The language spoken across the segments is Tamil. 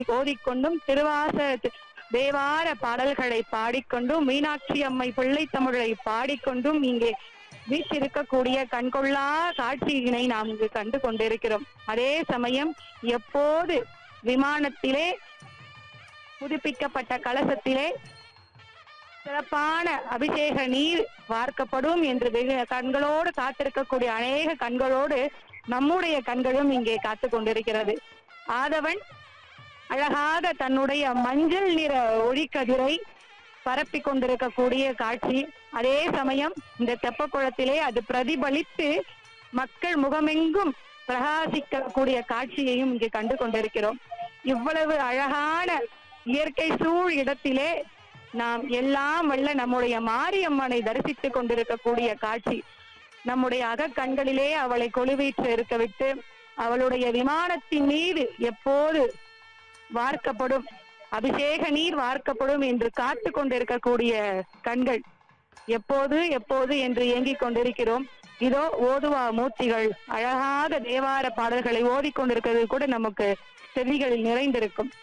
ஓதிக்கொண்டும் திருவாச தேவார பாடல்களை பாடிக்கொண்டும் மீனாட்சி அம்மை பிள்ளை தமிழை பாடிக்கொண்டும் இங்கே வீற்றிருக்கக்கூடிய கண்கொள்ளா காட்சியினை நாம் இங்கு கண்டு கொண்டிருக்கிறோம் அதே சமயம் எப்போது விமானத்திலே புதுப்பிக்கப்பட்ட கலசத்திலே சிறப்பான அபிஷேக நீர் வார்க்கப்படும் என்று வெகு கண்களோடு காத்திருக்கக்கூடிய அநேக கண்களோடு நம்முடைய கண்களும் இங்கே காத்து கொண்டிருக்கிறது ஆதவன் அழகாக தன்னுடைய மஞ்சள் நிற ஒளிக்கதிரை பரப்பி கொண்டிருக்கக்கூடிய காட்சி அதே சமயம் இந்த தெப்பக்குளத்திலே அது பிரதிபலித்து மக்கள் முகமெங்கும் பிரகாசிக்கக்கூடிய காட்சியையும் இங்கே கண்டு கொண்டிருக்கிறோம் இவ்வளவு அழகான இயற்கை சூழ் இடத்திலே நாம் எல்லாம் வல்ல நம்முடைய மாரியம்மனை தரிசித்துக் கொண்டிருக்கக்கூடிய காட்சி நம்முடைய அகக்கண்களிலே அவளை கொலுவீற்று இருக்க விட்டு அவளுடைய விமானத்தின் மீது எப்போது வார்க்கப்படும் அபிஷேக நீர் வார்க்கப்படும் என்று காத்து கொண்டிருக்கக்கூடிய கண்கள் எப்போது எப்போது என்று ஏங்கிக் கொண்டிருக்கிறோம் இதோ ஓதுவா மூர்த்திகள் அழகாக தேவார பாடல்களை ஓதிக்கொண்டிருக்கிறது கூட நமக்கு செவிகளில் நிறைந்திருக்கும்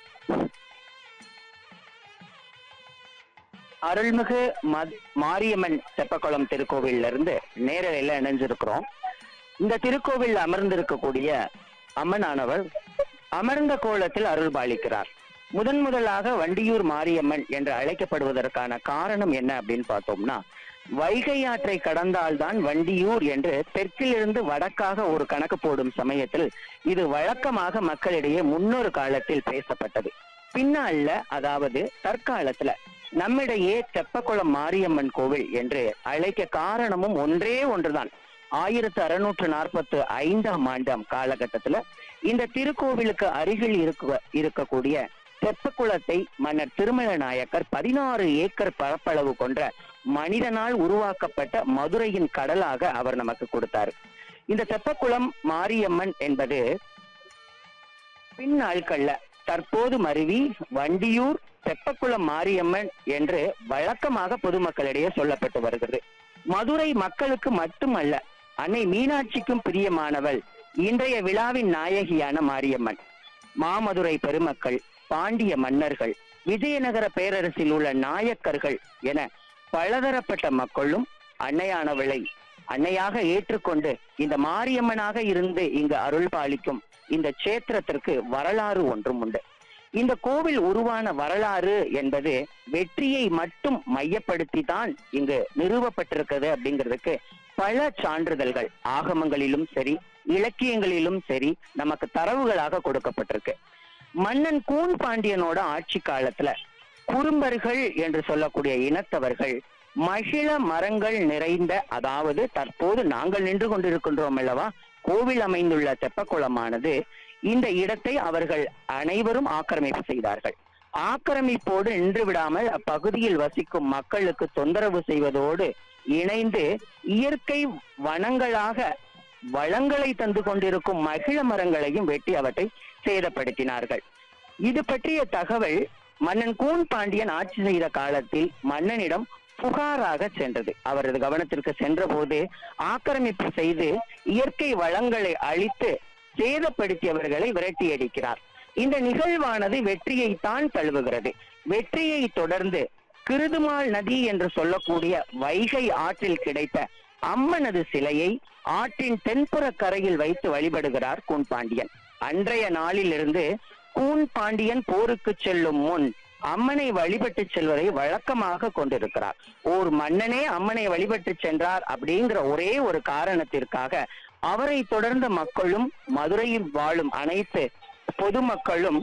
அருள்மிகு மத்- மாரியம்மன் தெப்பக்குளம் திருக்கோவில்ல இருந்து நேரலையில இணைஞ்சிருக்கிறோம் இந்த திருக்கோவில் அமர்ந்திருக்கக்கூடிய அம்மனானவர் அமர்ந்த கோலத்தில் அருள் பாலிக்கிறார் முதன் முதலாக வண்டியூர் மாரியம்மன் என்று அழைக்கப்படுவதற்கான காரணம் என்ன அப்படின்னு பார்த்தோம்னா வைகை ஆற்றை கடந்தால்தான் வண்டியூர் என்று தெற்கிலிருந்து வடக்காக ஒரு கணக்கு போடும் சமயத்தில் இது வழக்கமாக மக்களிடையே முன்னொரு காலத்தில் பேசப்பட்டது பின்னால அதாவது தற்காலத்துல நம்மிடையே தெப்பக்குளம் மாரியம்மன் கோவில் என்று அழைக்க காரணமும் ஒன்றே ஒன்றுதான் ஆயிரத்து அறுநூற்று நாற்பத்து ஐந்தாம் ஆண்டாம் காலகட்டத்துல இந்த திருக்கோவிலுக்கு அருகில் இருக்க இருக்கக்கூடிய தெப்பக்குளத்தை மன்னர் திருமல நாயக்கர் பதினாறு ஏக்கர் பரப்பளவு கொண்ட மனிதனால் உருவாக்கப்பட்ட மதுரையின் கடலாக அவர் நமக்கு கொடுத்தார் இந்த தெப்பக்குளம் மாரியம்மன் என்பது பின் நாட்கள்ல தற்போது மருவி வண்டியூர் தெப்பக்குளம் மாரியம்மன் என்று வழக்கமாக பொதுமக்களிடையே சொல்லப்பட்டு வருகிறது மதுரை மக்களுக்கு மட்டுமல்ல அன்னை மீனாட்சிக்கும் பிரியமானவள் இன்றைய விழாவின் நாயகியான மாரியம்மன் மாமதுரை பெருமக்கள் பாண்டிய மன்னர்கள் விஜயநகர பேரரசில் உள்ள நாயக்கர்கள் என பலதரப்பட்ட மக்களும் அன்னையானவளை அன்னையாக ஏற்றுக்கொண்டு இந்த மாரியம்மனாக இருந்து இங்கு அருள் பாலிக்கும் இந்த சேத்திரத்திற்கு வரலாறு ஒன்றும் உண்டு இந்த கோவில் உருவான வரலாறு என்பது வெற்றியை மட்டும் மையப்படுத்தி தான் இங்கு நிறுவப்பட்டிருக்கிறது அப்படிங்கிறதுக்கு பல சான்றிதழ்கள் ஆகமங்களிலும் சரி இலக்கியங்களிலும் சரி நமக்கு தரவுகளாக கொடுக்கப்பட்டிருக்கு மன்னன் கூன் பாண்டியனோட ஆட்சி காலத்துல குறும்பர்கள் என்று சொல்லக்கூடிய இனத்தவர்கள் மகிழ மரங்கள் நிறைந்த அதாவது தற்போது நாங்கள் நின்று கொண்டிருக்கின்றோம் அல்லவா கோவில் அமைந்துள்ள தெப்பக்குளமானது இந்த இடத்தை அவர்கள் அனைவரும் ஆக்கிரமிப்பு செய்தார்கள் ஆக்கிரமிப்போடு நின்று விடாமல் அப்பகுதியில் வசிக்கும் மக்களுக்கு தொந்தரவு செய்வதோடு இணைந்து இயற்கை வனங்களாக வளங்களை தந்து கொண்டிருக்கும் மகிழ மரங்களையும் வெட்டி அவற்றை சேதப்படுத்தினார்கள் இது பற்றிய தகவல் மன்னன் கூன் பாண்டியன் ஆட்சி செய்த காலத்தில் மன்னனிடம் புகாராக சென்றது அவரது கவனத்திற்கு சென்றபோது ஆக்கிரமிப்பு செய்து இயற்கை வளங்களை அழித்து சேதப்படுத்தியவர்களை விரட்டி அடிக்கிறார் இந்த நிகழ்வானது வெற்றியை தான் தழுவுகிறது வெற்றியை தொடர்ந்து கிருதுமால் நதி என்று சொல்லக்கூடிய வைகை ஆற்றில் கிடைத்த அம்மனது சிலையை ஆற்றின் தென்புற கரையில் வைத்து வழிபடுகிறார் கூன் பாண்டியன் அன்றைய நாளிலிருந்து கூன் பாண்டியன் போருக்கு செல்லும் முன் அம்மனை வழிபட்டு செல்வதை வழக்கமாக கொண்டிருக்கிறார் ஓர் மன்னனே அம்மனை வழிபட்டு சென்றார் அப்படிங்கிற ஒரே ஒரு காரணத்திற்காக அவரை தொடர்ந்த மக்களும் மதுரையில் வாழும் அனைத்து பொதுமக்களும்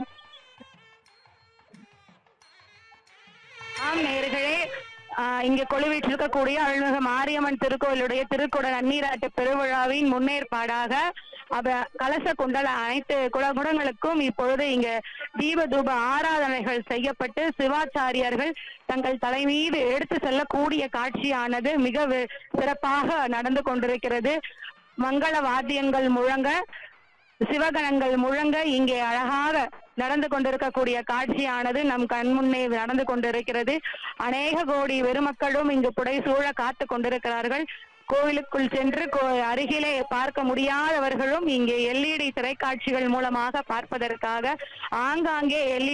ஆம் நேர்களே இங்க கொழுவிட்டிருக்கக்கூடிய அருள்மிகு மாரியம்மன் திருக்கோயிலுடைய திருக்குட நன்னீராட்டு பெருவிழாவின் முன்னேற்பாடாக அவ கலச குண்டல அனைத்து குலகுடங்களுக்கும் இப்பொழுது இங்க தீப தூப ஆராதனைகள் செய்யப்பட்டு சிவாச்சாரியர்கள் தங்கள் தலைமீது எடுத்து செல்லக்கூடிய காட்சியானது மிக வி- சிறப்பாக நடந்து கொண்டிருக்கிறது மங்கள வாத்தியங்கள் முழங்க சிவகணங்கள் முழங்க இங்கே அழகாக நடந்து கொண்டிருக்கக்கூடிய காட்சியானது நம் கண் முன்னே நடந்து கொண்டிருக்கிறது அநேக கோடி பெருமக்களும் இங்கு புடைசூழ காத்து கொண்டிருக்கிறார்கள் கோவிலுக்குள் சென்று கோ- அருகிலே பார்க்க முடியாதவர்களும் இங்கே எல்இடி திரைக்காட்சிகள் மூலமாக பார்ப்பதற்காக ஆங்காங்கே எல்இடி